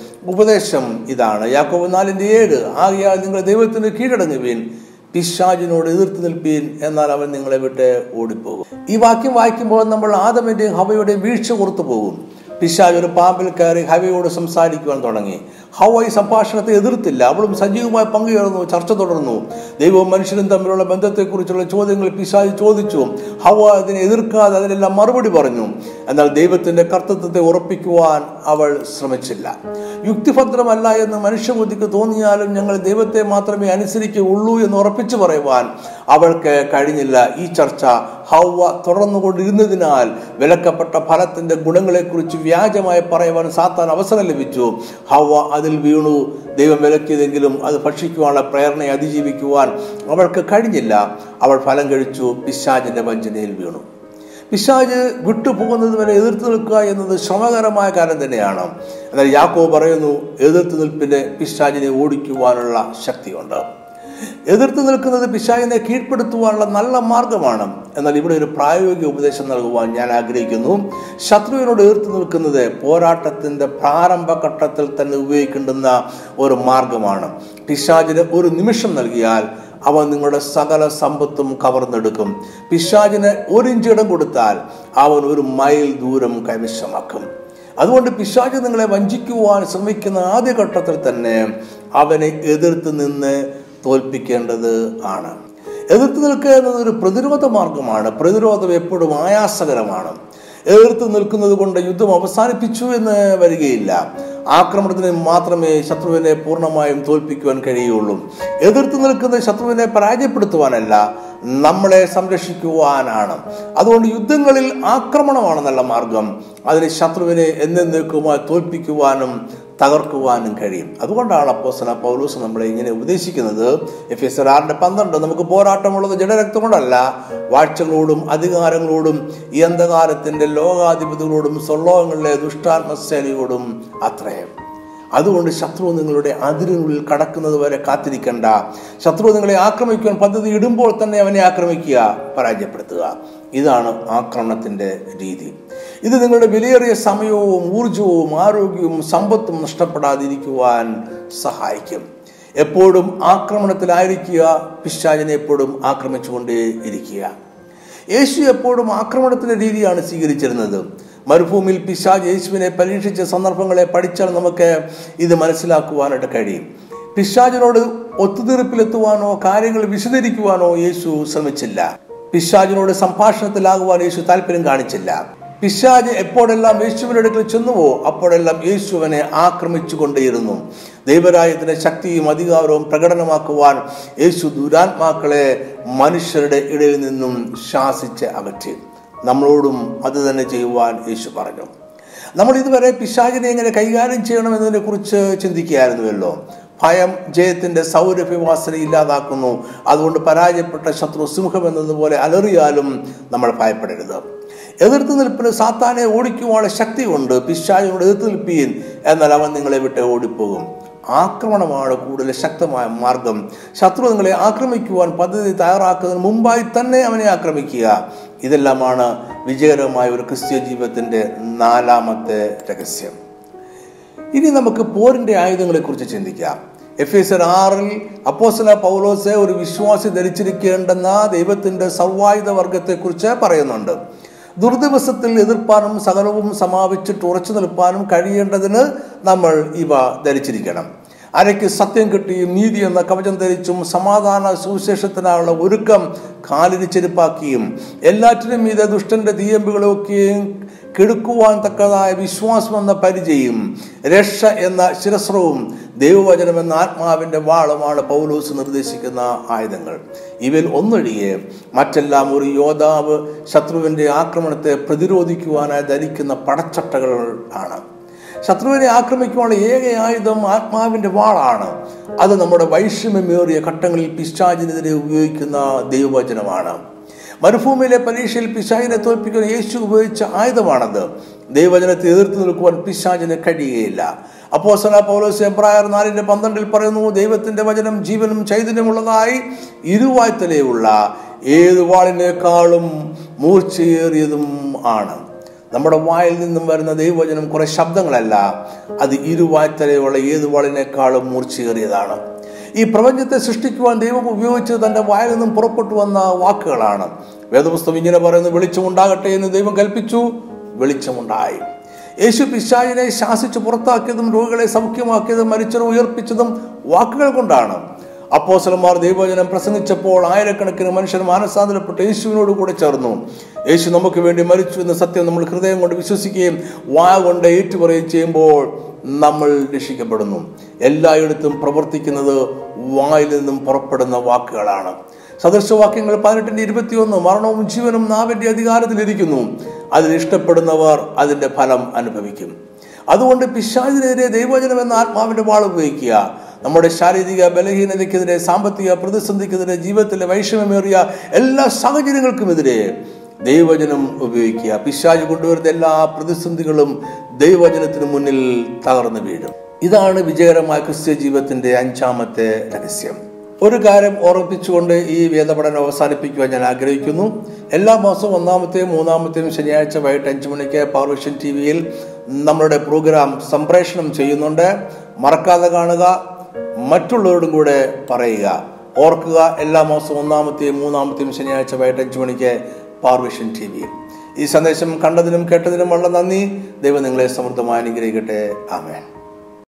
ഉപദേശം ഇതാണ് യാക്കോബ് നാലിന്റെ ഏഴ് ആകയാൽ നിങ്ങൾ ദൈവത്തിന് കീഴടങ്ങുവീൻ പിശാചിനോട് എതിർത്ത് നിൽപ്പീൻ എന്നാൽ അവൻ നിങ്ങളെ വിട്ട് ഓടിപ്പോകും ഈ വാക്യം വായിക്കുമ്പോൾ നമ്മൾ ആദമിന്റെയും ഹവയുടെയും വീഴ്ച കൊടുത്തു പോകും പിശാജ് ഒരു പാമ്പിൽ കയറി ഹവയോട് സംസാരിക്കുവാൻ തുടങ്ങി ഹവ ഈ സംഭാഷണത്തെ എതിർത്തില്ല അവളും സജീവമായി പങ്കുചേർന്നു ചർച്ച തുടർന്നു ദൈവവും മനുഷ്യനും തമ്മിലുള്ള ബന്ധത്തെക്കുറിച്ചുള്ള ചോദ്യങ്ങൾ പിശാജ് ചോദിച്ചു ഹവ അതിനെ എതിർക്കാതെ അതിനെല്ലാം മറുപടി പറഞ്ഞു എന്നാൽ ദൈവത്തിന്റെ കർത്തൃത്വത്തെ ഉറപ്പിക്കുവാൻ അവൾ ശ്രമിച്ചില്ല യുക്തിഭദ്രമല്ല എന്ന് മനുഷ്യബുദ്ധിക്ക് തോന്നിയാലും ഞങ്ങൾ ദൈവത്തെ മാത്രമേ അനുസരിക്കുകയുള്ളൂ എന്ന് ഉറപ്പിച്ചു പറയുവാൻ അവൾക്ക് കഴിഞ്ഞില്ല ഈ ചർച്ച ഹൗവ തുടർന്നുകൊണ്ടിരുന്നതിനാൽ വിലക്കപ്പെട്ട ഫലത്തിന്റെ ഗുണങ്ങളെക്കുറിച്ച് വ്യാജമായി പറയുവാൻ സാത്താൻ അവസരം ലഭിച്ചു ഹൗവ അതിൽ വീണു ദൈവം വിലക്കിയതെങ്കിലും അത് ഭക്ഷിക്കുവാനുള്ള പ്രേരണയെ അതിജീവിക്കുവാൻ അവൾക്ക് കഴിഞ്ഞില്ല അവൾ ഫലം കഴിച്ചു പിശാജിന്റെ വഞ്ചനയിൽ വീണു പിശാജ് വിട്ടുപോകുന്നത് വരെ എതിർത്ത് നിൽക്കുക എന്നത് ശ്രമകരമായ കാര്യം തന്നെയാണ് എന്നാൽ യാക്കോ പറയുന്നു എതിർത്ത് നിൽപ്പിന് പിശാജിനെ ഓടിക്കുവാനുള്ള ശക്തിയുണ്ട് എതിർത്ത് നിൽക്കുന്നത് പിശാചിനെ കീഴ്പ്പെടുത്തുവാനുള്ള നല്ല മാർഗമാണ് എന്നാൽ ഇവിടെ ഒരു പ്രായോഗിക ഉപദേശം നൽകുവാൻ ഞാൻ ആഗ്രഹിക്കുന്നു ശത്രുവിനോട് എതിർത്ത് നിൽക്കുന്നത് പോരാട്ടത്തിന്റെ പ്രാരംഭഘട്ടത്തിൽ തന്നെ ഉപയോഗിക്കേണ്ടുന്ന ഒരു മാർഗമാണ് പിശാചിന് ഒരു നിമിഷം നൽകിയാൽ അവൻ നിങ്ങളുടെ സകല സമ്പത്തും കവർന്നെടുക്കും പിശാചിന് ഒരു ഇഞ്ച് ഇടം കൊടുത്താൽ അവൻ ഒരു മൈൽ ദൂരം കൈവശമാക്കും അതുകൊണ്ട് പിശാച് നിങ്ങളെ വഞ്ചിക്കുവാൻ ശ്രമിക്കുന്ന ആദ്യഘട്ടത്തിൽ തന്നെ അവനെ എതിർത്ത് നിന്ന് തോൽപ്പിക്കേണ്ടത് ആണ് എതിർത്ത് നിൽക്കുക എന്നത് ഒരു പ്രതിരോധ മാർഗമാണ് പ്രതിരോധം എപ്പോഴും ആയാസകരമാണ് എതിർത്ത് നിൽക്കുന്നത് കൊണ്ട് യുദ്ധം അവസാനിപ്പിച്ചു എന്ന് വരികയില്ല ആക്രമണത്തിന് മാത്രമേ ശത്രുവിനെ പൂർണ്ണമായും തോൽപ്പിക്കുവാൻ കഴിയുള്ളൂ എതിർത്ത് നിൽക്കുന്ന ശത്രുവിനെ പരാജയപ്പെടുത്തുവാനല്ല നമ്മളെ സംരക്ഷിക്കുവാനാണ് അതുകൊണ്ട് യുദ്ധങ്ങളിൽ ആക്രമണമാണ് നല്ല മാർഗം അതിന് ശത്രുവിനെ എന്നേക്കുമായി തോൽപ്പിക്കുവാനും തകർക്കുവാനും കഴിയും അതുകൊണ്ടാണ് അപ്പോസന പൗലൂസ് നമ്മളെ ഇങ്ങനെ ഉപദേശിക്കുന്നത് എഫ് എസ് ആറിന്റെ പന്ത്രണ്ട് നമുക്ക് പോരാട്ടമുള്ളത് ജഡരക്തം കൊണ്ടല്ല വാഴ്ചകളോടും അധികാരങ്ങളോടും ഈ അന്ധകാരത്തിന്റെ ലോകാധിപതികളോടും സ്വർലോകങ്ങളിലെ ദുഷ്ടാത്മസേനയോടും അത്രയും അതുകൊണ്ട് ശത്രു നിങ്ങളുടെ അതിരിനുള്ളിൽ കടക്കുന്നത് വരെ കാത്തിരിക്കണ്ട ശത്രു നിങ്ങളെ ആക്രമിക്കുവാൻ പദ്ധതി ഇടുമ്പോൾ തന്നെ അവനെ ആക്രമിക്കുക പരാജയപ്പെടുത്തുക ഇതാണ് ആക്രമണത്തിന്റെ രീതി ഇത് നിങ്ങളുടെ വിലയേറിയ സമയവും ഊർജവും ആരോഗ്യവും സമ്പത്തും നഷ്ടപ്പെടാതിരിക്കുവാൻ സഹായിക്കും എപ്പോഴും ആക്രമണത്തിലായിരിക്കുക പിശാചിനെ എപ്പോഴും ആക്രമിച്ചുകൊണ്ടേ ഇരിക്കുക യേശു എപ്പോഴും ആക്രമണത്തിന്റെ രീതിയാണ് സ്വീകരിച്ചിരുന്നത് മരുഭൂമിയിൽ പിശാജ് യേശുവിനെ പരീക്ഷിച്ച സന്ദർഭങ്ങളെ പഠിച്ചാൽ നമുക്ക് ഇത് മനസ്സിലാക്കുവാനായിട്ട് കഴിയും പിശാജിനോട് ഒത്തുതീർപ്പിലെത്തുവാനോ കാര്യങ്ങൾ വിശദീകരിക്കുവാനോ യേശു ശ്രമിച്ചില്ല പിശാജിനോട് സംഭാഷണത്തിലാകുവാൻ യേശു താല്പര്യം കാണിച്ചില്ല പിശാജ് എപ്പോഴെല്ലാം യേശുവിന്റെ അടുക്കൽ ചെന്നുവോ അപ്പോഴെല്ലാം യേശുവിനെ ആക്രമിച്ചു കൊണ്ടേയിരുന്നു ദൈവരായത്തിന്റെ ശക്തിയും അധികാരവും പ്രകടനമാക്കുവാൻ യേശു ദുരാത്മാക്കളെ മനുഷ്യരുടെ ഇടയിൽ നിന്നും ശാസിച്ച് അകറ്റി നമ്മളോടും അത് തന്നെ ചെയ്യുവാൻ യേശു പറഞ്ഞു നമ്മൾ ഇതുവരെ പിശാചിനെ എങ്ങനെ കൈകാര്യം ചെയ്യണം എന്നതിനെ കുറിച്ച് ചിന്തിക്കുകയായിരുന്നുവല്ലോ ഭയം ജയത്തിന്റെ സൗരഭ്യവാസന ഇല്ലാതാക്കുന്നു അതുകൊണ്ട് പരാജയപ്പെട്ട ശത്രു സിംഹം എന്നതുപോലെ അലറിയാലും നമ്മൾ ഭയപ്പെടരുത് എതിർത്ത് നിൽപ്പിന് സാത്താനെ ഓടിക്കുവാനുള്ള ശക്തിയുണ്ട് പിശാചിനോട് എതിർത്ത് നിൽപ്പീൻ എന്നാൽ അവൻ നിങ്ങളെ വിട്ട് ഓടിപ്പോകും ആക്രമണമാണ് കൂടുതൽ ശക്തമായ മാർഗം ശത്രു നിങ്ങളെ ആക്രമിക്കുവാൻ പദ്ധതി തയ്യാറാക്കുന്നതിന് മുമ്പായി തന്നെ അവനെ ആക്രമിക്കുക ഇതെല്ലാമാണ് വിജയകരമായ ഒരു ക്രിസ്ത്യ ജീവിതത്തിന്റെ നാലാമത്തെ രഹസ്യം ഇനി നമുക്ക് പോരിന്റെ ആയുധങ്ങളെ കുറിച്ച് ചിന്തിക്കാം എഫ് എസ് ആറിൽ അപ്പോസല പൗലോസെ ഒരു വിശ്വാസി ധരിച്ചിരിക്കേണ്ടെന്ന ദൈവത്തിന്റെ സർവായുധ വർഗത്തെക്കുറിച്ച് പറയുന്നുണ്ട് ദുർദിവസത്തിൽ എതിർപ്പാനും സകലവും സമാപിച്ചിട്ട് ഉറച്ചു നിൽപ്പാനും കഴിയേണ്ടതിന് നമ്മൾ ഇവ ധരിച്ചിരിക്കണം അരയ്ക്ക് സത്യം കിട്ടിയും നീതി എന്ന കവചം ധരിച്ചും സമാധാന സുവിശേഷത്തിനായുള്ള ഒരുക്കം കാലിന് ചെരുപ്പാക്കിയും എല്ലാറ്റിനും മീതെ ദുഷ്ടന്റെ തീയമ്പുകളൊക്കെയും കെടുക്കുവാൻ തക്കതായ വിശ്വാസം എന്ന പരിചയം രക്ഷ എന്ന ശിരസ്രവും ദൈവവചനം എന്ന ആത്മാവിന്റെ വാളുമാണ് പൗലോസ് നിർദ്ദേശിക്കുന്ന ആയുധങ്ങൾ ഇവയിൽ ഒന്നൊഴികെ മറ്റെല്ലാം ഒരു യോദ്ധാവ് ശത്രുവിന്റെ ആക്രമണത്തെ പ്രതിരോധിക്കുവാനായി ധരിക്കുന്ന പടച്ചട്ടകൾ ആണ് ശത്രുവിനെ ആക്രമിക്കുവാനുള്ള ഏക ആയുധം ആത്മാവിന്റെ വാളാണ് അത് നമ്മുടെ വൈഷമ്യമേറിയ ഘട്ടങ്ങളിൽ പിശാചിനെതിരെ ഉപയോഗിക്കുന്ന ദൈവവചനമാണ് മരുഭൂമിയിലെ പരീക്ഷയിൽ പിശാചിനെ തോൽപ്പിക്കുന്ന യേശു ഉപയോഗിച്ച ആയുധമാണത് ദൈവവചനത്തെ എതിർത്ത് നിൽക്കുവാൻ പിശാചിന് കഴിയുകയില്ല അപ്പോസല പൗലോസ് എബ്രായർ നാലിന്റെ പന്ത്രണ്ടിൽ പറയുന്നു ദൈവത്തിന്റെ വചനം ജീവനും ചൈതന്യമുള്ളതായി ഇരുവായ്ത്തലയുള്ള ഏത് വാളിനേക്കാളും മൂർച്ചയേറിയതും ആണ് നമ്മുടെ വായിൽ നിന്നും വരുന്ന ദൈവവചനം കുറെ ശബ്ദങ്ങളല്ല അത് ഇരുവായ്ത്തലയുള്ള ഏത് വാളിനേക്കാളും മൂർച്ചയേറിയതാണ് ഈ പ്രപഞ്ചത്തെ സൃഷ്ടിക്കുവാൻ ദൈവം ഉപയോഗിച്ചത് തന്റെ വായിൽ നിന്നും പുറപ്പെട്ടു വന്ന വാക്കുകളാണ് വേദപുസ്തകം ഇങ്ങനെ പറയുന്നു വെളിച്ചമുണ്ടാകട്ടെ എന്ന് ദൈവം കൽപ്പിച്ചു വെളിച്ചമുണ്ടായി യേശു പിശാചിനെ ശാസിച്ച് പുറത്താക്കിയതും രോഗികളെ സൗഖ്യമാക്കിയതും മരിച്ചവരെ ഉയർപ്പിച്ചതും വാക്കുകൾ കൊണ്ടാണ് അപ്പോസലന്മാർ ദൈവവചനം പ്രസംഗിച്ചപ്പോൾ ആയിരക്കണക്കിന് മനുഷ്യർ മാനസാന്തരപ്പെട്ട് യേശുവിനോട് കൂടെ ചേർന്നു യേശു നമുക്ക് വേണ്ടി മരിച്ചു എന്ന സത്യം നമ്മൾ ഹൃദയം കൊണ്ട് വിശ്വസിക്കുകയും വായ കൊണ്ട് ഏറ്റുപറയുകയും ചെയ്യുമ്പോൾ നമ്മൾ രക്ഷിക്കപ്പെടുന്നു എല്ലായിടത്തും പ്രവർത്തിക്കുന്നത് വായിൽ നിന്നും പുറപ്പെടുന്ന വാക്കുകളാണ് സദൃശവാക്യങ്ങൾ പതിനെട്ടിന്റെ ഇരുപത്തിയൊന്ന് മരണവും ജീവനും നാവിന്റെ അധികാരത്തിലിരിക്കുന്നു അതിൽ ഇഷ്ടപ്പെടുന്നവർ അതിന്റെ ഫലം അനുഭവിക്കും അതുകൊണ്ട് പിശാചിനെതിരെ ദൈവവചനം എന്ന ആത്മാവിന്റെ വാൾ ഉപയോഗിക്കുക നമ്മുടെ ശാരീരിക ബലഹീനതയ്ക്കെതിരെ സാമ്പത്തിക പ്രതിസന്ധിക്കെതിരെ ജീവിതത്തിലെ വൈഷമ്യമേറിയ എല്ലാ സാഹചര്യങ്ങൾക്കുമെതിരെ ദൈവവചനം ഉപയോഗിക്കുക പിശാജ് കൊണ്ടുവരുന്ന എല്ലാ പ്രതിസന്ധികളും ദൈവവചനത്തിന് മുന്നിൽ തകർന്നു വീഴും ഇതാണ് വിജയകരമായ ക്രിസ്ത്യ ജീവിതത്തിന്റെ അഞ്ചാമത്തെ രഹസ്യം ഒരു കാര്യം ഓർമ്മിപ്പിച്ചുകൊണ്ട് ഈ വേദപഠനം അവസാനിപ്പിക്കുവാൻ ഞാൻ ആഗ്രഹിക്കുന്നു എല്ലാ മാസവും ഒന്നാമത്തെയും മൂന്നാമത്തെയും ശനിയാഴ്ച വൈകിട്ട് അഞ്ചു മണിക്ക് പവർവിഷൻ ടി വിയിൽ നമ്മളുടെ പ്രോഗ്രാം സംപ്രേഷണം ചെയ്യുന്നുണ്ട് മറക്കാതെ കാണുക മറ്റുള്ളവരോടും കൂടെ പറയുക ഓർക്കുക എല്ലാ മാസവും ഒന്നാമത്തെയും മൂന്നാമത്തെയും ശനിയാഴ്ച വൈകിട്ട് അഞ്ചു മണിക്ക് പാർവിഷൻ ടി വിയിൽ ഈ സന്ദേശം കണ്ടതിനും കേട്ടതിനും വളരെ നന്ദി ദൈവം നിങ്ങളെ സമൃദ്ധമായി അനുഗ്രഹിക്കട്ടെ ആമേൻ